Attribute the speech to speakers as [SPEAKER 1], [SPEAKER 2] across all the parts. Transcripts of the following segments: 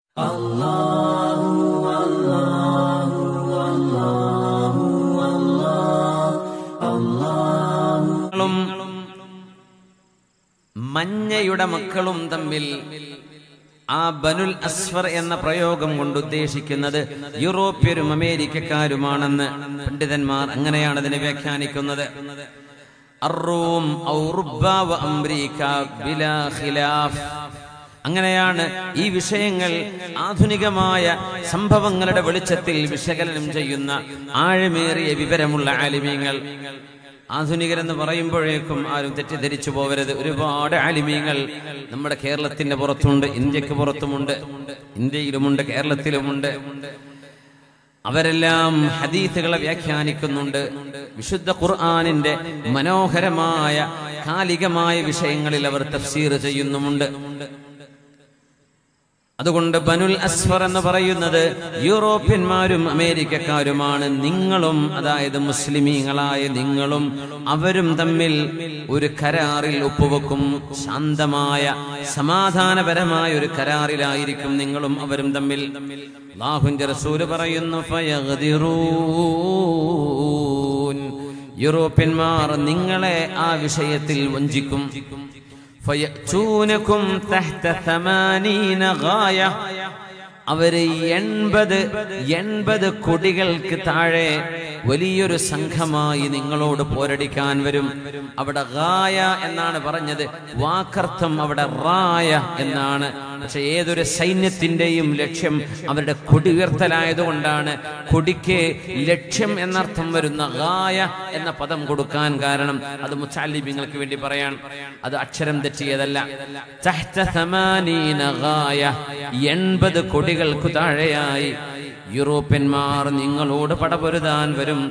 [SPEAKER 1] മക്കളും മഞ്ഞയുടെ മക്കളും തമ്മിൽ ആ ബനുൽ അസ്ഫർ എന്ന പ്രയോഗം കൊണ്ട് ഉദ്ദേശിക്കുന്നത് യൂറോപ്യരും അമേരിക്കക്കാരുമാണെന്ന് പണ്ഡിതന്മാർ അങ്ങനെയാണ് അതിനെ വ്യാഖ്യാനിക്കുന്നത് അറൂം ഔ റുബ്ബ വ അംരീക ബിലാ ഖിലാഫ് അങ്ങനെയാണ് ഈ വിഷയങ്ങൾ ആധുനികമായ സംഭവങ്ങളുടെ വെളിച്ചത്തിൽ വിശകലനം ചെയ്യുന്ന ആഴമേറിയ വിവരമുള്ള ആലിമീങ്ങൾ ആധുനികരെന്ന് പറയുമ്പോഴേക്കും ആരും തെറ്റിദ്ധരിച്ചു പോവരുത് ഒരുപാട് ആലിമീങ്ങൾ നമ്മുടെ കേരളത്തിന്റെ പുറത്തുണ്ട് ഇന്ത്യക്ക് പുറത്തുമുണ്ട് ഇന്ത്യയിലുമുണ്ട് കേരളത്തിലുമുണ്ട് അവരെല്ലാം ഹദീസുകളെ വ്യാഖ്യാനിക്കുന്നുണ്ട് വിശുദ്ധ ഖുർആാനിന്റെ മനോഹരമായ കാലികമായ വിഷയങ്ങളിൽ അവർ തഫ്സീർ ചെയ്യുന്നുമുണ്ട് അതുകൊണ്ട് ബനുൽ അസ്ഫർ എന്ന് പറയുന്നത് യൂറോപ്യന്മാരും അമേരിക്കക്കാരുമാണ് നിങ്ങളും അതായത് മുസ്ലിമീങ്ങളായ നിങ്ങളും അവരും തമ്മിൽ ഒരു കരാറിൽ ഒപ്പുവെക്കും ശാന്തമായ സമാധാനപരമായ ഒരു കരാറിലായിരിക്കും നിങ്ങളും അവരും തമ്മിൽ അല്ലാഹുവിന്റെ റസൂല് പറയുന്നു ഫയഗ്ദിറൂൻ യൂറോപ്യന്മാർ നിങ്ങളെ ആ വിഷയത്തിൽ വഞ്ചിക്കും ഫയഅ്തൂനകും തഹ്ത ഥമാനീന ഗായ അവര് എൺപത് എൺപത് കൊടികൾക്ക് താഴെ വലിയൊരു സംഘമായി നിങ്ങളോട് പോരടിക്കാൻ വരും അവിടെ ഗായ എന്നാണ് പറഞ്ഞത് വാക്കർത്ഥം അവിടെ റായ എന്നാണ് പക്ഷെ ഏതൊരു സൈന്യത്തിന്റെയും ലക്ഷ്യം അവരുടെ കൊടി ഉയർത്തലായതുകൊണ്ടാണ് കൊടിക്ക് ലക്ഷ്യം എന്നർത്ഥം വരുന്ന ഗായ എന്ന പദം കൊടുക്കാൻ കാരണം അത് മുച്ചാലിബിങ്ങൾക്ക് വേണ്ടി പറയാൻ അത് അക്ഷരം തെറ്റിയതല്ല തഹ്ത ഥമാനീന ഗായ എൺപത് കൊടികൾക്കു താഴെയായി യൂറോപ്യന്മാർ നിങ്ങളോട് പടപൊരുതാൻ വരും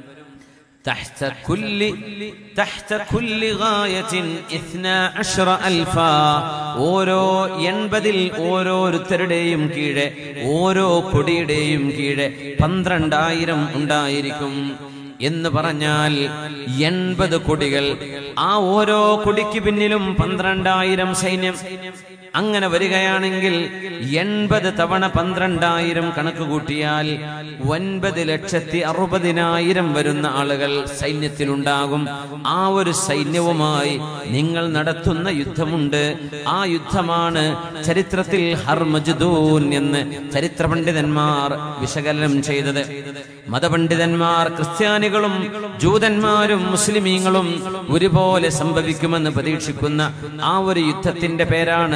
[SPEAKER 1] تحت كل تحت كل غاية اثنا عشر ألفا ഓരോ എൺപതിൽ ഓരോരുത്തരുടെയും കീഴെ ഓരോ കൊടിയുടെയും കീഴെ പന്ത്രണ്ടായിരം ഉണ്ടായിരിക്കും എന്ന് പറഞ്ഞാൽ എൺപത് കൊടികൾ ആ ഓരോ കൊടിക്ക് പിന്നിലും പന്ത്രണ്ടായിരം സൈന്യം അങ്ങനെ വരികയാണെങ്കിൽ എൺപത് തവണ പന്ത്രണ്ടായിരം കണക്ക് കൂട്ടിയാൽ ഒൻപത് ലക്ഷത്തി അറുപതിനായിരം വരുന്ന ആളുകൾ സൈന്യത്തിലുണ്ടാകും ആ ഒരു സൈന്യവുമായി നിങ്ങൾ നടത്തുന്ന യുദ്ധമുണ്ട് ആ യുദ്ധമാണ് ചരിത്രത്തിൽ ഹർമജുദൂൻ എന്ന് ചരിത്ര പണ്ഡിതന്മാർ വിശകലനം ചെയ്തത് മതപണ്ഡിതന്മാർ ക്രിസ്ത്യാനികളും ജൂതന്മാരും മുസ്ലിമീങ്ങളും ഒരുപോലെ സംഭവിക്കുമെന്ന് പ്രതീക്ഷിക്കുന്ന ആ ഒരു യുദ്ധത്തിന്റെ പേരാണ്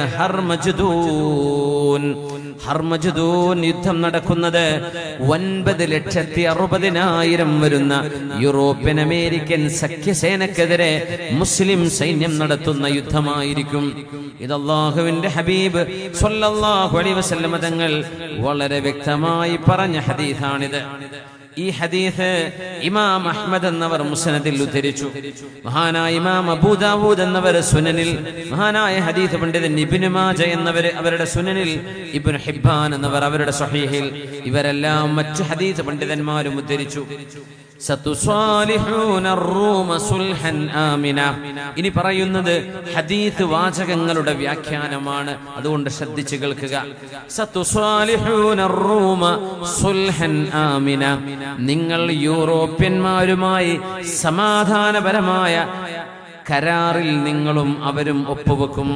[SPEAKER 1] ഹർമജുദൂൻ ഹർമജുദൂൻ യുദ്ധം നടക്കുന്നത് ഒൻപത് ലക്ഷത്തി അറുപതിനായിരം വരുന്ന യൂറോപ്യൻ അമേരിക്കൻ സഖ്യസേനക്കെതിരെ മുസ്ലിം സൈന്യം നടത്തുന്ന യുദ്ധമായിരിക്കും ഇത് അള്ളാഹുവിന്റെ ഹബീബ് സ്വല്ലല്ലാഹു അലൈഹി വസല്ലമ തങ്ങൾ വളരെ വ്യക്തമായി പറഞ്ഞ ഹദീസാണിത് ഈ ഹദീസ് ഇമാം അഹ്മദ് എന്നവർ മുസ്നദിൽ ഉദ്ധരിച്ചു മഹാനായ ഇമാം അബൂദാവൂദ് എന്നവർ സുനനിൽ മഹാനായ ഹദീസ് പണ്ഡിതൻ ഇബ്നു മാജ എന്നവർ അവരുടെ സുനനിൽ ഇബ്നു ഹിബ്ബാൻ എന്നവർ അവരുടെ സ്വഹീഹിൽ ഇവരെല്ലാം മറ്റു ഹദീസ് പണ്ഡിതന്മാരും ഉദ്ധരിച്ചു സതുസ്വാലിഹൂന الروم സുൽഹൻ ആമിന ഇനി പറയുന്നത് ഹദീസ് വാചകങ്ങളുടെ വ്യാഖ്യാനമാണ് അതുകൊണ്ട് ശ്രദ്ധിച്ചു കേൾക്കുക സതുസ്വാലിഹൂന الروم സുൽഹൻ ആമിന നിങ്ങൾ യൂറോപ്യന്മാരുമായി സമാധാനപരമായ കരാറിൽ നിങ്ങളും അവരും ഒപ്പുവെക്കും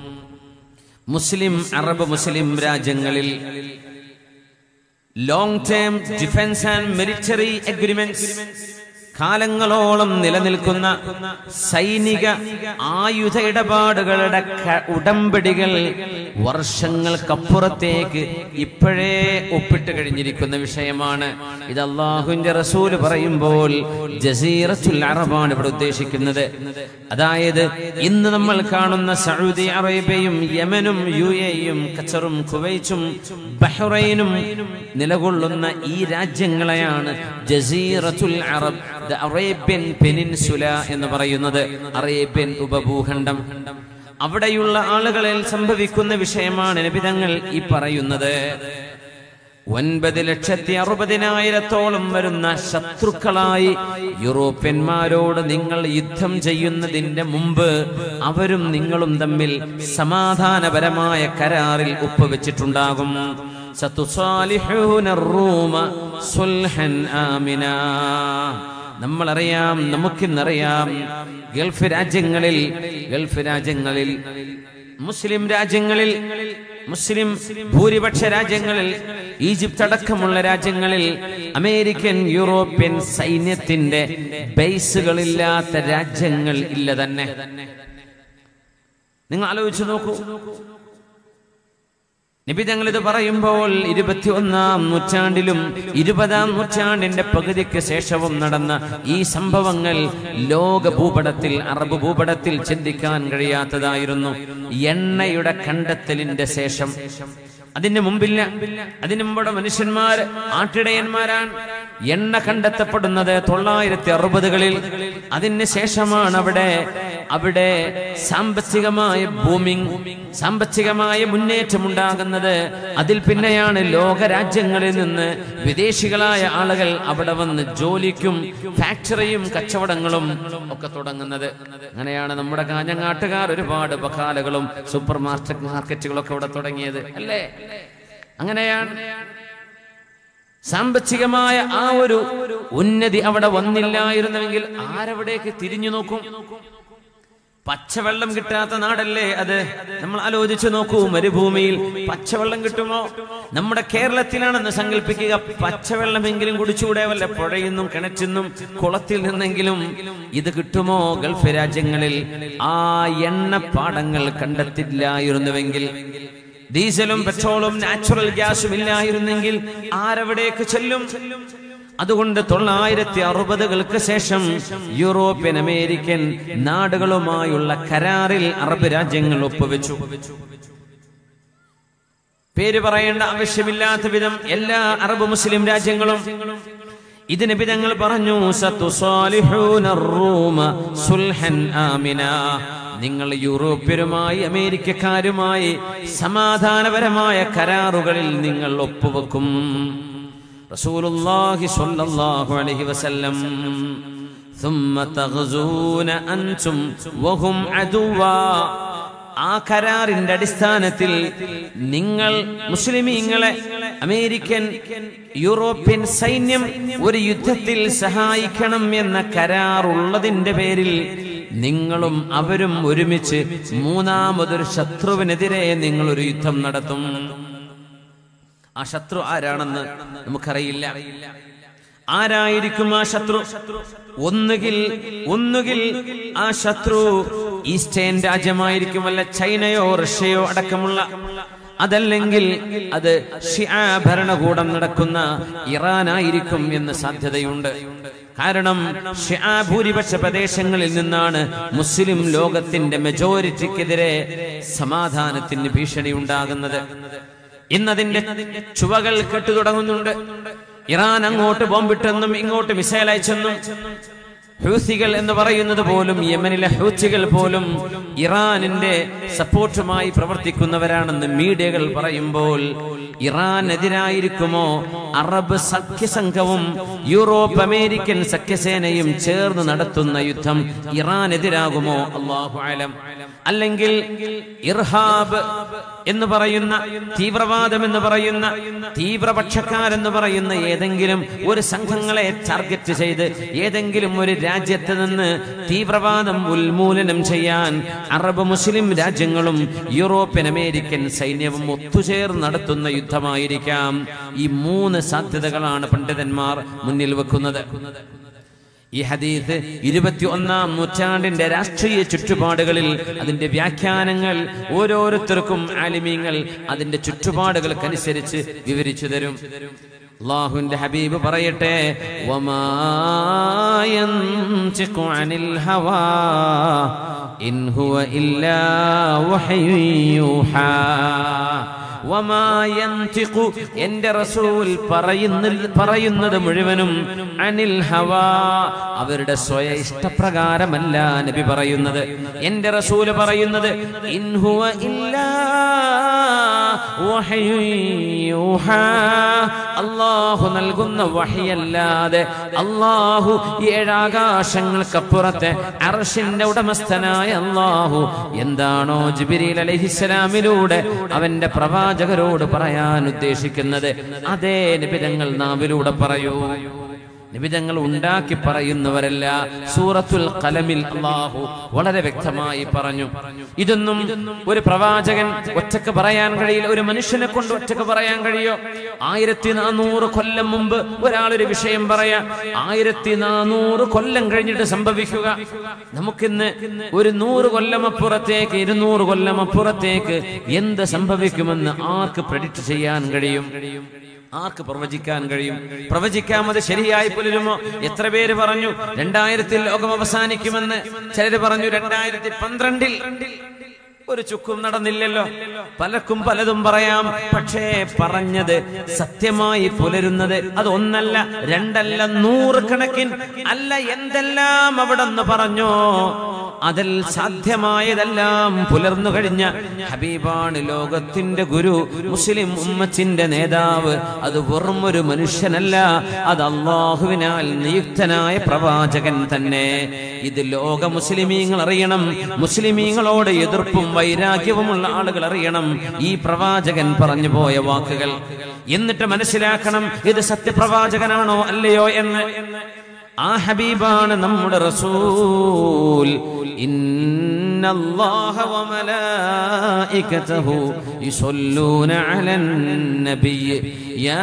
[SPEAKER 1] മുസ്ലിം അറബ് മുസ്ലിം രാജ്യങ്ങളിൽ long term defence and military agreements കാലങ്ങളോളം നിലനിൽക്കുന്ന സൈനിക ആയുധ ഇടപാടുകളുടെ ക- ഉടമ്പടികൾ വർഷങ്ങൾക്കപ്പുറത്തേക്ക് ഇപ്പോഴേ ഒപ്പിട്ട് കഴിഞ്ഞിരിക്കുന്ന വിഷയമാണ് ഇത് അള്ളാഹുവിന്റെ റസൂല് പറയുമ്പോൾ ജസീറത്തുൽ അറബാണ് ഇവിടെ ഉദ്ദേശിക്കുന്നത് അതായത് ഇന്ന് നമ്മൾ കാണുന്ന സൗദി അറേബ്യയും യമനും യു എയും ഖത്തറും കുവൈറ്റും ബഹ്റൈനും നിലകൊള്ളുന്ന ഈ രാജ്യങ്ങളെയാണ് ജസീറത്തുൽ അറബ് ദ അറേബ്യൻ പെനിൻസുല എന്ന് പറയുന്നത് അറേബ്യൻ ഉപഭൂഖണ്ഡം അവിടെയുള്ള ആളുകളിൽ സംഭവിക്കുന്ന വിഷയമാണ് നബിതങ്ങൾ ഈ പറയുന്നത് ഒൻപത് ലക്ഷത്തി അറുപതിനായിരത്തോളം വരുന്ന ശത്രുക്കളായി യൂറോപ്യന്മാരോട് നിങ്ങൾ യുദ്ധം ചെയ്യുന്നതിന്റെ മുമ്പ് അവരും നിങ്ങളും തമ്മിൽ സമാധാനപരമായ കരാറിൽ ഒപ്പുവെച്ചിട്ടുണ്ടാകും സതുസാലിഹൂന الروم സുൽഹൻ ആമിനാ നമ്മളറിയാം നമുക്കിന്നറിയാം ഗൾഫ് രാജ്യങ്ങളിൽ ഗൾഫ് രാജ്യങ്ങളിൽ മുസ്ലിം രാജ്യങ്ങളിൽ മുസ്ലിം ഭൂരിപക്ഷ രാജ്യങ്ങളിൽ ഈജിപ്ത് അടക്കമുള്ള രാജ്യങ്ങളിൽ അമേരിക്കൻ യൂറോപ്യൻ സൈന്യത്തിന്റെ ബേസുകളില്ലാത്ത രാജ്യങ്ങൾ ഇല്ല തന്നെ നിങ്ങൾ ആലോചിച്ചു നോക്കൂ നബി തങ്ങൾ ഇത് പറയുമ്പോൾ ഇരുപത്തിയൊന്നാം നൂറ്റാണ്ടിലും ഇരുപതാം നൂറ്റാണ്ടിന്റെ പകുതിക്ക് ശേഷവും നടന്ന ഈ സംഭവങ്ങൾ ലോക ഭൂപടത്തിൽ അറബ് ഭൂപടത്തിൽ ചിന്തിക്കാൻ കഴിയാത്തതായിരുന്നു എണ്ണയുടെ കണ്ടെത്തലിന്റെ ശേഷം അതിന് മുമ്പില്ല അതിന് മുമ്പുടെ മനുഷ്യന്മാർ ആട്ടിടയന്മാരാണ് എണ്ണ കണ്ടെത്തപ്പെടുന്നത് തൊള്ളായിരത്തി അറുപതുകളിൽ അതിന് ശേഷമാണ് അവിടെ അവിടെ സാമ്പത്തികമായ ബൂമിംഗ് സാമ്പത്തികമായ മുന്നേറ്റം ഉണ്ടാകുന്നത് അതിൽ പിന്നെയാണ് ലോകരാജ്യങ്ങളിൽ നിന്ന് വിദേശികളായ ആളുകൾ അവിടെ വന്ന് ജോലിക്കും ഫാക്ടറിയും കച്ചവടങ്ങളും ഒക്കെ തുടങ്ങുന്നത് അങ്ങനെയാണ് നമ്മുടെ കാഞ്ഞങ്ങാട്ടുകാർ ഒരുപാട് ബക്കാലകളും സൂപ്പർ മാർക്കറ്റ് മാർക്കറ്റുകളൊക്കെ ഇവിടെ തുടങ്ങിയത് അല്ലേ അങ്ങനെയാണ് സാമ്പത്തികമായ ആ ഒരു ഉന്നതി അവിടെ വന്നില്ലായിരുന്നുവെങ്കിൽ ആരവിടേക്ക് തിരിഞ്ഞു നോക്കും പച്ചവെള്ളം കിട്ടാത്ത നാടല്ലേ അത് നമ്മൾ ആലോചിച്ചു നോക്കൂ മരുഭൂമിയിൽ പച്ചവെള്ളം കിട്ടുമോ നമ്മുടെ കേരളത്തിലാണെന്ന് സങ്കല്പിക്കുക പച്ചവെള്ളമെങ്കിലും കുടിച്ചുകൂടെ വല്ല പുഴയുന്നും കിണറ്റിന്നും കുളത്തിൽ നിന്നെങ്കിലും ഇത് കിട്ടുമോ ഗൾഫ് രാജ്യങ്ങളിൽ ആ എണ്ണപ്പാടങ്ങൾ കണ്ടെത്തില്ലായിരുന്നുവെങ്കിൽ ഡീസലും പെട്രോളും നാച്ചുറൽ ഗ്യാസും ഇല്ലായിരുന്നെങ്കിൽ ആരവിടേക്ക് ചെല്ലും അതുകൊണ്ട് തൊള്ളായിരത്തി അറുപതുകൾക്ക് ശേഷം യൂറോപ്യൻ അമേരിക്കൻ നാടുകളുമായുള്ള കരാറിൽ അറബ് രാജ്യങ്ങൾ ഒപ്പുവെച്ചു പേര് പറയേണ്ട ആവശ്യമില്ലാത്ത വിധം എല്ലാ അറബ് മുസ്ലിം രാജ്യങ്ങളും ഇതിന് വിധങ്ങൾ പറഞ്ഞു സത്തുസാലിഹൂന റൂമ സുൽഹൻ ആമിന നിങ്ങൾ യൂറോപ്യരുമായി അമേരിക്കക്കാരുമായി സമാധാനപരമായ കരാറുകളിൽ നിങ്ങൾ ഒപ്പുവെക്കും റസൂലുള്ളാഹി സ്വല്ലല്ലാഹു അലൈഹി വസല്ലം ثم تغزون أنتم وهم عدوا ആ കരാറിന്റെ അടിസ്ഥാനത്തിൽ നിങ്ങൾ മുസ്ലിമീങ്ങളെ അമേരിക്കൻ യൂറോപ്യൻ സൈന്യം ഒരു യുദ്ധത്തിൽ സഹായിക്കണം എന്ന കരാറുള്ളതിന്റെ പേരിൽ നിങ്ങളും അവരും ഒരുമിച്ച് മൂന്നാമതൊരു ശത്രുവിനെതിരെ നിങ്ങൾ ഒരു യുദ്ധം നടത്തും ആ ശത്രു ആരാണെന്ന് നമുക്കറിയില്ല ആരായിരിക്കും ആ ശത്രു ഒന്നുകിൽ ഒന്നുകിൽ ആ ശത്രു ഈസ്റ്റേൺ രാജ്യമായിരിക്കും അല്ല ചൈനയോ റഷ്യയോ അടക്കമുള്ള അതല്ലെങ്കിൽ അത് ഷിആ ഭരണകൂടം നടക്കുന്ന ഇറാനായിരിക്കും എന്ന് സാധ്യതയുണ്ട് കാരണം ഷിആ ഭൂരിപക്ഷ പ്രദേശങ്ങളിൽ നിന്നാണ് മുസ്ലിം ലോകത്തിന്റെ മെജോറിറ്റിക്കെതിരെ സമാധാനത്തിന് ഭീഷണി ഉണ്ടാകുന്നത് ഇന്നതിന്റെ ചുവകൾ കെട്ടു തുടങ്ങുന്നുണ്ട് ഇറാൻ അങ്ങോട്ട് ബോംബിട്ടെന്നും ഇങ്ങോട്ട് മിസൈൽ അയച്ചെന്നും ഹൂസികൾ എന്ന് പറയുന്നത് പോലും യമനിലെ ഹൂസികൾ പോലും ഇറാനിന്റെ സപ്പോർട്ടുമായി പ്രവർത്തിക്കുന്നവരാണെന്ന് മീഡിയകൾ പറയുമ്പോൾ ഇറാനെതിരായിരിക്കുമോ അറബ് സഖ്യസംഘവും യൂറോപ്പ് അമേരിക്കൻ സഖ്യസേനയും ചേർന്ന് നടത്തുന്ന യുദ്ധം ഇറാനെതിരാകുമോ അള്ളാഹു ആലം അല്ലെങ്കിൽ ഇർഹാബ് എന്ന് പറയുന്ന തീവ്രവാദം എന്ന് പറയുന്ന തീവ്രപക്ഷക്കാരെന്ന് പറയുന്ന ഏതെങ്കിലും ഒരു സംഘങ്ങളെ ടാർഗറ്റ് ചെയ്ത് ഏതെങ്കിലും ഒരു രാജ്യത്ത് നിന്ന് തീവ്രവാദം ഉന്മൂലനം ചെയ്യാൻ അറബ് മുസ്ലിം രാജ്യങ്ങളും യൂറോപ്യൻ അമേരിക്കൻ സൈന്യവും ഒത്തുചേർന്ന് നടത്തുന്ന യുദ്ധമായിരിക്കാം ഈ മൂന്ന് സാധ്യതകളാണ് പണ്ഡിതന്മാർ മുന്നിൽ വെക്കുന്നത് ഈ ഹദീസ് ഇരുപത്തി ഒന്നാം നൂറ്റാണ്ടിന്റെ രാഷ്ട്രീയ ചുറ്റുപാടുകളിൽ അതിന്റെ വ്യാഖ്യാനങ്ങൾ ഓരോരുത്തർക്കും ആലിമീങ്ങൾ അതിന്റെ ചുറ്റുപാടുകൾക്കനുസരിച്ച് വിവരിച്ചു തരും അള്ളാഹുവിന്റെ ഹബീബ് പറയട്ടെ വമാ യൻതിഖു അനിൽ ഹവാ ഇൻ ഹുവ ഇല്ലാ വഹയ്യുൻ യൂഹാ വമാ യൻതിഖു എന്റെ റസൂൽ പറയുന്ന പറയുന്നത് മുഴുവനും അനിൽ ഹവാ അവരുടെ സ്വയ ഇഷ്ടപ്രകാരമല്ല നബി പറയുന്നത് എന്റെ റസൂല് പറയുന്നത് ഇൻ ഹുവ ഇല്ലാ വഹയുൻ യൂഹാ. അല്ലാഹു നൽകുന്ന വഹിയല്ലാതെ അല്ലാഹു ഏഴാകാശങ്ങൾക്കപ്പുറത്തെ അർഷിന്റെ ഉടമസ്ഥനായ അല്ലാഹു എന്താണോ ജിബിരിൽ അലഹിസ്സലാമിലൂടെ അവന്റെ പ്രവാചകരോട് പറയാൻ ഉദ്ദേശിക്കുന്നത് അതേ നിബിധങ്ങൾ നാവിലൂടെ പറയൂ നിബിധങ്ങൾ ഉണ്ടാക്കി പറയുന്നവരല്ല സൂറത്തുൽ കലമിൽ അള്ളാഹു വളരെ വ്യക്തമായി പറഞ്ഞു ഇതൊന്നും ഒരു പ്രവാചകൻ ഒറ്റക്ക് പറയാൻ കഴിയില്ല ഒരു മനുഷ്യനെ കൊണ്ട് ഒറ്റക്ക് പറയാൻ കഴിയോ ആയിരത്തി നാനൂറ് കൊല്ലം മുമ്പ് ഒരാൾ ഒരു വിഷയം പറയാ ആയിരത്തി നാനൂറ് കൊല്ലം കഴിഞ്ഞിട്ട് സംഭവിക്കുക നമുക്കിന്ന് ഒരു നൂറ് കൊല്ലം അപ്പുറത്തേക്ക് ഇരുന്നൂറ് കൊല്ലം അപ്പുറത്തേക്ക് എന്ത് സംഭവിക്കുമെന്ന് ആർക്ക് പ്രഡിക്റ്റ് ചെയ്യാൻ കഴിയും ആർക്ക് പ്രവചിക്കാൻ കഴിയും പ്രവചിക്കാം അത് ശരിയായി പുലരുമോ എത്ര പേര് പറഞ്ഞു രണ്ടായിരത്തിൽ ലോകം അവസാനിക്കുമെന്ന് ചിലര് പറഞ്ഞു രണ്ടായിരത്തി പന്ത്രണ്ടിൽ ഒരു ചുക്കും നടന്നില്ലല്ലോ പലർക്കും പലതും പറയാം പക്ഷേ പറഞ്ഞത് സത്യമായി പുലരുന്നത് അത് ഒന്നല്ല രണ്ടല്ല നൂറുകണക്കിൻ അല്ല എന്തെല്ലാം അവിടെ നിന്ന് പറഞ്ഞോ അതിൽ സാധ്യമായതെല്ലാം പുലർന്നു കഴിഞ്ഞ ഹബീബാണ് ലോകത്തിന്റെ ഗുരു മുസ്ലിം ഉമ്മത്തിന്റെ നേതാവ് അത് വെറും ഒരു മനുഷ്യനല്ല അത് അള്ളാഹുവിനാൽ നിയുക്തനായ പ്രവാചകൻ തന്നെ ഇത് ലോക മുസ്ലിമീങ്ങൾ അറിയണം മുസ്ലിമീങ്ങളോട് എതിർപ്പും വൈരാഗ്യവുമുള്ള ആളുകൾ അറിയണം ഈ പ്രവാചകൻ പറഞ്ഞു പോയ വാക്കുകൾ എന്നിട്ട് മനസ്സിലാക്കണം ഇത് സത്യപ്രവാചകനാണോ അല്ലയോ എന്ന് ആ ഹബീബാണ് നമ്മുടെ റസൂൽ ഇന്നല്ലാഹ വമലായികതഹു യുസല്ലൂന അലൻ നബിയ്യ യാ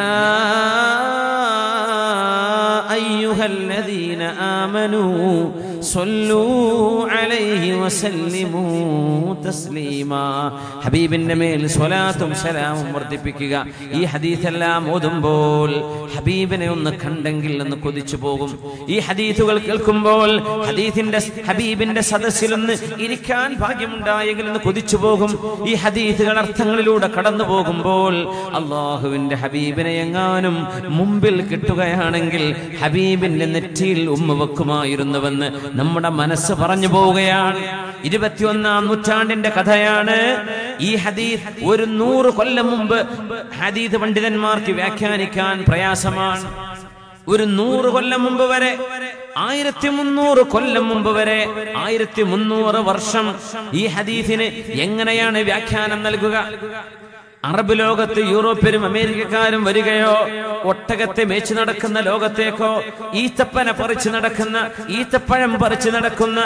[SPEAKER 1] അയ്യുഹല്ലദീന ആമനൂ സ്വല്ലൂ അലൈഹി വസല്ലിമൂ തസ്ലീമാ ഹബീബിന്റെ മേൽ സ്വലാത്തും സലാമും വർദ്ധിപ്പിക്കുക ഈ ഹദീസെല്ലാം ഓതുമ്പോൾ ഹബീബിനെ ഒന്ന് കണ്ടെങ്കിൽ എന്ന് കൊതിച്ചു പോകും ഈ ഹദീസുകൾ കേൾക്കുമ്പോൾ ഹദീസിന്റെ ഹബീബിന്റെ സദസ്സിലൊന്ന് ഇരിക്കാൻ ഭാഗ്യമുണ്ടായെങ്കിൽ എന്ന് കൊതിച്ചു പോകും ഈ ഹദീസുകൾ അർത്ഥങ്ങളിലൂടെ കടന്നു പോകുമ്പോൾ അള്ളാഹുവിന്റെ ഹബീബിനെ എങ്ങാനും മുമ്പിൽ കിട്ടുകയാണെങ്കിൽ ഹബീബിന്റെ നെറ്റിയിൽ ഉമ്മ വെക്കുമായിരുന്നുവെന്ന് നമ്മുടെ മനസ്സ് പറഞ്ഞു പോവുകയാണ് ഇരുപത്തിയൊന്നാം നൂറ്റാണ്ടിന്റെ കഥയാണ് ഈ ഹദീസ് ഒരു നൂറ് കൊല്ലം മുമ്പ് ഹദീസ് പണ്ഡിതന്മാർക്ക് വ്യാഖ്യാനിക്കാൻ പ്രയാസമാണ് ഒരു നൂറ് കൊല്ലം മുമ്പ് വരെ ആയിരത്തി മുന്നൂറ് കൊല്ലം മുമ്പ് വരെ ആയിരത്തി മുന്നൂറ് വർഷം ഈ ഹദീസിന് എങ്ങനെയാണ് വ്യാഖ്യാനം നൽകുക അറബ് ലോകത്ത് യൂറോപ്യരും അമേരിക്കക്കാരും വരികയോ ഒട്ടകത്തെ മേച്ചു നടക്കുന്ന ലോകത്തേക്കോ ഈത്തപ്പന പറിച്ചു നടക്കുന്ന ഈത്തപ്പഴം പറിച്ചു നടക്കുന്ന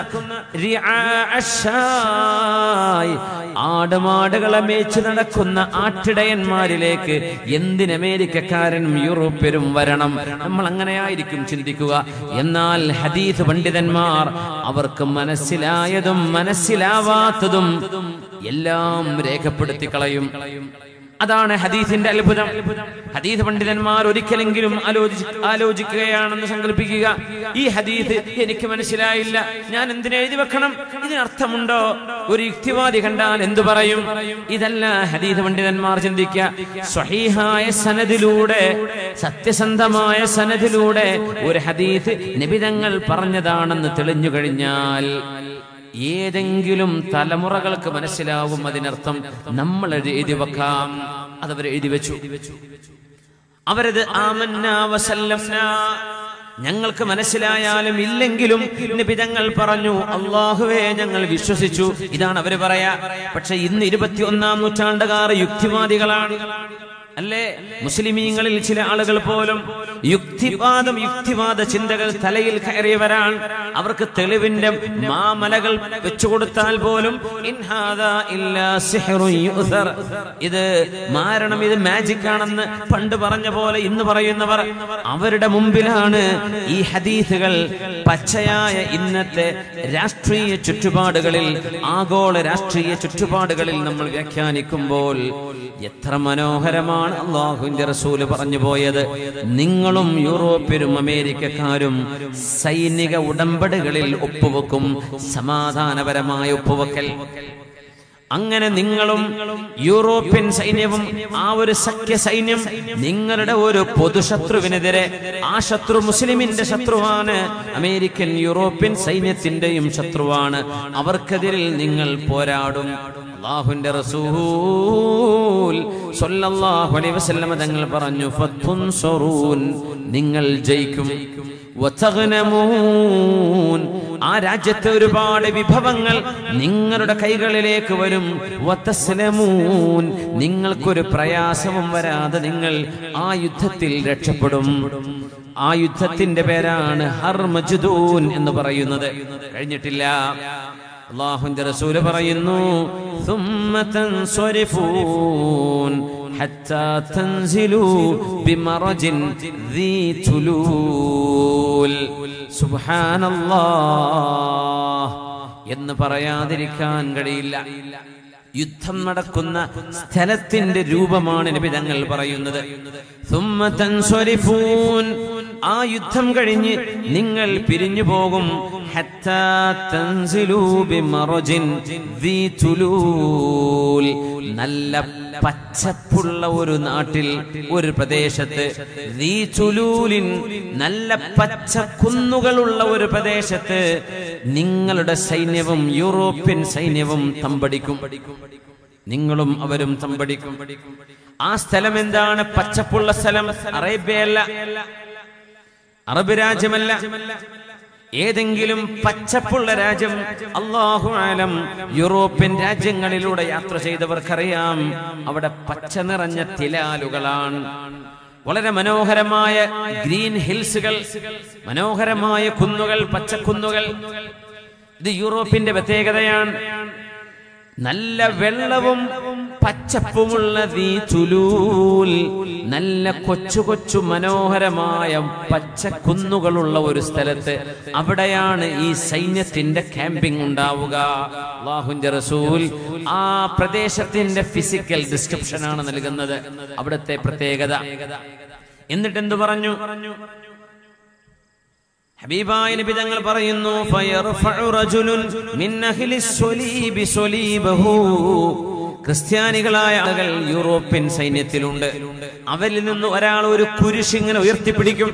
[SPEAKER 1] റിആഅശ്ശായ്, ആടുമാടുകളെ മേച്ചു നടക്കുന്ന ആട്ടിടയന്മാരിലേക്ക് എന്തിന് അമേരിക്കക്കാരനും യൂറോപ്യരും വരണം നമ്മൾ അങ്ങനെയായിരിക്കും ചിന്തിക്കുക എന്നാൽ ഹദീസ് പണ്ഡിതന്മാർ അവർക്ക് മനസ്സിലായതും മനസ്സിലാവാത്തതും എല്ലാം രേഖപ്പെടുത്തി കളയും അതാണ് ഹദീസിന്റെ അത്ഭുതം ഹദീസ് പണ്ഡിതന്മാർ ഒരിക്കലെങ്കിലും ആലോചി ആലോചിക്കുകയാണെന്ന് സങ്കല്പിക്കുക ഈ ഹദീസ് എനിക്ക് മനസ്സിലായില്ല ഞാൻ എന്തിനു എഴുതി വെക്കണം ഇതിന് അർത്ഥമുണ്ടോ ഒരു യുക്തിവാദി കണ്ടാൽ എന്തു പറയും ഇതല്ല ഹദീസ് പണ്ഡിതന്മാർ ചിന്തിക്കുക സ്വഹീഹായ സനദിലൂടെ സത്യസന്ധമായ സനദിലൂടെ ഒരു ഹദീസ് നിബിതങ്ങൾ പറഞ്ഞതാണെന്ന് തെളിഞ്ഞു കഴിഞ്ഞാൽ ഏതെങ്കിലും തലമുറകൾക്ക് മനസ്സിലാവും അതിനർത്ഥം നമ്മൾ എഴുതി വെക്കാം അതവർ എഴുതി വെച്ചു അവരത് ആമന്നാ വസല്ലംനാ ഞങ്ങൾക്ക് മനസ്സിലായാലും ഇല്ലെങ്കിലും നിബിതങ്ങൾ പറഞ്ഞു അള്ളാഹുവേ ഞങ്ങൾ വിശ്വസിച്ചു ഇതാണ് അവര് പറയാ പക്ഷെ ഇന്ന് ഇരുപത്തിയൊന്നാം നൂറ്റാണ്ടുകാർ യുക്തിവാദികളാണ് അല്ലേ മുസ്ലിമീങ്ങളിൽ ചില ആളുകൾ പോലും യുക്തിവാദം യുക്തിവാദ ചിന്തകൾ തലയിൽ കയറിയവരാണ് അവർക്ക് തെളിവിന്റെ മാമലകൾ വെച്ചു കൊടുത്താൽ പോലും ഇൻ ഹാദാ ഇല്ലാ സിഹ്റുൻ യുഅ്സർ. ഇത് മാരണം ഇത് മാജിക് ആണെന്ന് പണ്ട് പറഞ്ഞ പോലെ ഇന്ന് പറയുന്നവർ അവരുടെ മുമ്പിലാണ് ഈ ഹദീസുകൾ പച്ചയായ ഇന്നത്തെ രാഷ്ട്രീയ ചുറ്റുപാടുകളിൽ ആഗോള രാഷ്ട്രീയ ചുറ്റുപാടുകളിൽ നമ്മൾ വ്യാഖ്യാനിക്കുമ്പോൾ എത്ര മനോഹരമാണ് അള്ളാഹുവിന്റെ റസൂല് പറഞ്ഞു പോയത് നിങ്ങളും യൂറോപ്യരും അമേരിക്കക്കാരും സൈനിക ഉടമ്പടികളിൽ ഒപ്പുവെക്കും സമാധാനപരമായ ഒപ്പുവെക്കൽ അങ്ങനെ നിങ്ങളും യൂറോപ്യൻ സൈന്യവും ആ ഒരു സഖ്യ സൈന്യം നിങ്ങളുടെ ഒരു പൊതുശത്രുവിനെതിരെ ആ ശത്രു മുസ്ലിമിന്റെ ശത്രുവാണ് അമേരിക്കൻ യൂറോപ്യൻ സൈന്യത്തിന്റെയും ശത്രുവാണ് അവർക്കെതിരിൽ നിങ്ങൾ പോരാടും അള്ളാഹുവിന്റെ റസൂൽ സ്വല്ലല്ലാഹു അലൈഹി വസല്ലമ തങ്ങൾ പറഞ്ഞു ഫത്തുൻസറൂൻ നിങ്ങൾ ജയിക്കും വതഗ്നമൂൻ ആ രാജ്യത്തെ ഒരുപാട് വിഭവങ്ങൾ നിങ്ങളുടെ കൈകളിലേക്ക് വരും വതസ്ലമൂൻ നിങ്ങൾക്കൊരു പ്രയാസവും വരാതെ നിങ്ങൾ ആ യുദ്ധത്തിൽ രക്ഷപ്പെടും ആ യുദ്ധത്തിന്റെ പേരാണ് ഹർമജുദൂൻ എന്ന് പറയുന്നത് കഴിഞ്ഞിട്ടില്ല അള്ളാഹുന്റെ റസൂല് പറയുന്നു ثم تنصرفون حتى تنزلوا بمرج ذي تلول سبحان الله എന്ന് പറയാതിരിക്കാൻ കഴിയില്ല യുദ്ധം നടക്കുന്ന സ്ഥലത്തിന്റെ രൂപമാണ് നബി തങ്ങൾ പറയുന്നത് ثم تنصرفون ആ യുദ്ധം കഴിഞ്ഞ് നിങ്ങൾ പിരിഞ്ഞു പോകും حتى تنزلوا بمرج ذي تلول നല്ല പച്ചപ്പുള്ള ഒരു നാട്ടിൽ ഒരു പ്രദേശത്ത് ذي തുലൂലിൻ നല്ല പച്ച കുന്നുകളുള്ള ഒരു പ്രദേശത്ത് നിങ്ങളുടെ സൈന്യവും യൂറോപ്യൻ സൈന്യവും തമ്പടിക്കും നിങ്ങളും അവരും തമ്പടിക്കും ആ സ്ഥലം എന്താണ് പച്ചപ്പുള്ള സ്ഥലം അറേബ്യയല്ല അറബ് രാജ്യമല്ല ഏതെങ്കിലും പച്ചപ്പുള്ള രാജ്യം അള്ളാഹു ആലം യൂറോപ്യൻ രാജ്യങ്ങളിലൂടെ യാത്ര ചെയ്തവർക്കറിയാം അവിടെ പച്ച നിറഞ്ഞ തിലാലുകളാണ് വളരെ മനോഹരമായ ഗ്രീൻ ഹിൽസുകൾ മനോഹരമായ കുന്നുകൾ പച്ചക്കുന്നുകൾ ഇത് യൂറോപ്പിന്റെ പ്രത്യേകതയാണ് നല്ല വെള്ളവും പച്ചപ്പുമുള്ള ദീ തുലൂൽ നല്ല കൊച്ചു കൊച്ചു മനോഹരമായ പച്ച കുന്നുകളുള്ള ഒരു സ്ഥലത്ത് അവിടെയാണ് ഈ സൈന്യത്തിന്റെ ക്യാമ്പിംഗ് ഉണ്ടാവുക അള്ളാഹുന്റെ റസൂൽ ആ പ്രദേശത്തിന്റെ ഫിസിക്കൽ ഡിസ്ക്രിപ്ഷൻ ആണ് നൽകുന്നത് അവിടുത്തെ പ്രത്യേകത എന്നിട്ട് എന്തു പറഞ്ഞു ഹബീബായ നബി തങ്ങൾ പറയുന്നു ഫയർഫഉ റജുലുൻ മിൻ അഹ്ലിസ് സ്വലീബി സ്വലീബഹു ക്രിസ്ത്യാനികളായ ആളുകൾ യൂറോപ്യൻ സൈന്യത്തിലുണ്ട് അവരിൽ നിന്ന് ഒരാൾ ഒരു കുരിശ് ഇങ്ങനെ ഉയർത്തിപ്പിടിക്കും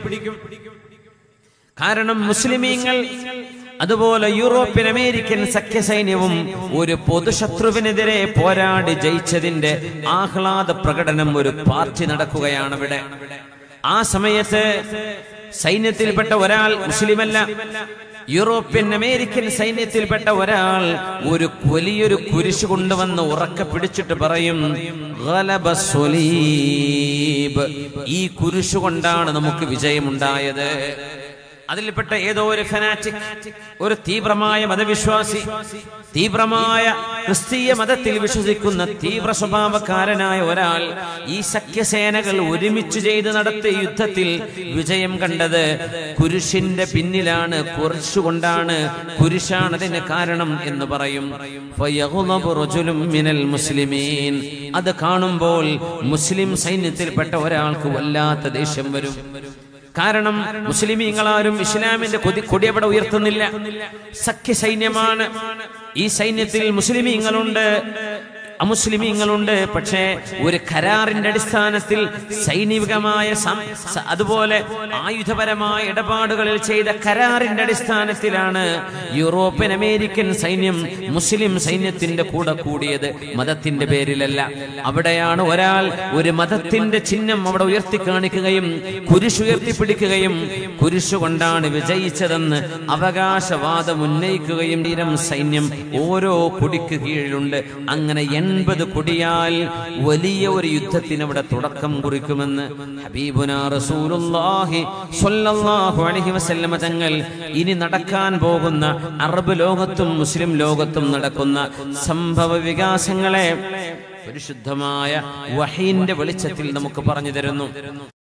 [SPEAKER 1] കാരണം മുസ്ലിമീങ്ങൾ അതുപോലെ യൂറോപ്യൻ അമേരിക്കൻ സഖ്യ സൈന്യവും ഒരു പൊതുശത്രുവിനെതിരെ പോരാടി ജയിച്ചതിന്റെ ആഹ്ലാദ പ്രകടനം ഒരു പാർട്ടി നടക്കുകയാണ് ഇവിടെ ആ സമയത്ത് സൈന്യത്തിൽപ്പെട്ട ഒരാൾ മുസ്ലിമല്ല യൂറോപ്യൻ അമേരിക്കൻ സൈന്യത്തിൽപ്പെട്ട ഒരാൾ ഒരു വലിയൊരു കുരിശ് കൊണ്ടുവന്ന് ഉറക്കെ പിടിച്ചിട്ട് പറയും "ഗലബ സ്വലീബ്." ഈ കുരിശ് കൊണ്ടാണ് നമുക്ക് വിജയമുണ്ടായത് അതിൽപ്പെട്ട ഏതോ ഒരു ഫനാറ്റിക് ഒരു തീവ്രമായ മതവിശ്വാസി തീവ്രമായ ക്രിസ്തീയ മതത്തിൽ വിശ്വസിക്കുന്ന തീവ്ര സ്വഭാവക്കാരനായ ഒരാൾ ഈ സഖ്യസേനകൾ ഒരുമിച്ച് ചെയ്ത് നടത്തിയ യുദ്ധത്തിൽ വിജയം കണ്ടത് കുരിശിന്റെ പിന്നിലാണ് കുരിശുകൊണ്ടാണ് കുരിശാണ് അതിന് കാരണം എന്ന് പറയും ഫയഗ്ളബു റജുലുൻ മിനൽ മുസ്ലിമീൻ അത് കാണുമ്പോൾ മുസ്ലിം സൈന്യത്തിൽപ്പെട്ട ഒരാൾക്ക് വല്ലാത്ത ദേഷ്യം വരും കാരണം മുസ്ലിമീങ്ങളാരും ഇസ്ലാമിന്റെ കൊതി കൊടിയവിടെ ഉയർത്തുന്നില്ല സഖ്യ സൈന്യമാണ് ഈ സൈന്യത്തിൽ മുസ്ലിമീങ്ങളുണ്ട് അമുസ്ലിമീങ്ങളുണ്ട് പക്ഷേ ഒരു കരാറിന്റെ അടിസ്ഥാനത്തിൽ സൈനികമായ സം- സ- അതുപോലെ ആയുധപരമായ ഇടപാടുകളിൽ ചെയ്ത കരാറിന്റെ അടിസ്ഥാനത്തിലാണ് യൂറോപ്യൻ അമേരിക്കൻ സൈന്യം മുസ്ലിം സൈന്യത്തിന്റെ കൂടെ കൂടിയത് മതത്തിന്റെ പേരിലല്ല അവിടെയാണ് ഒരാൾ ഒരു മതത്തിന്റെ ചിഹ്നം അവിടെ ഉയർത്തി കാണിക്കുകയും കുരിശുയർത്തിപ്പിടിക്കുകയും കുരിശുകൊണ്ടാണ് വിജയിച്ചതെന്ന് അവകാശവാദം ഉന്നയിക്കുകയും തീരം സൈന്യം ഓരോ കൊടിക്ക് കീഴിലുണ്ട് അങ്ങനെ എൺപത് കൊടിയാൽ വലിയ ഒരു യുദ്ധത്തിന് അവിടെ തുടക്കം കുറിക്കുമെന്ന് ഹബീബുന റസൂലുള്ളാഹി സ്വല്ലല്ലാഹു അലൈഹി വസല്ലമ തങ്ങൾ ഇനി നടക്കാൻ പോകുന്ന അറബ് ലോകത്തും മുസ്ലിം ലോകത്തും നടക്കുന്ന സംഭവ വികാസങ്ങളെ പരിശുദ്ധമായ വഹീന്റെ വെളിച്ചത്തിൽ നമുക്ക് പറഞ്ഞു തരുന്നു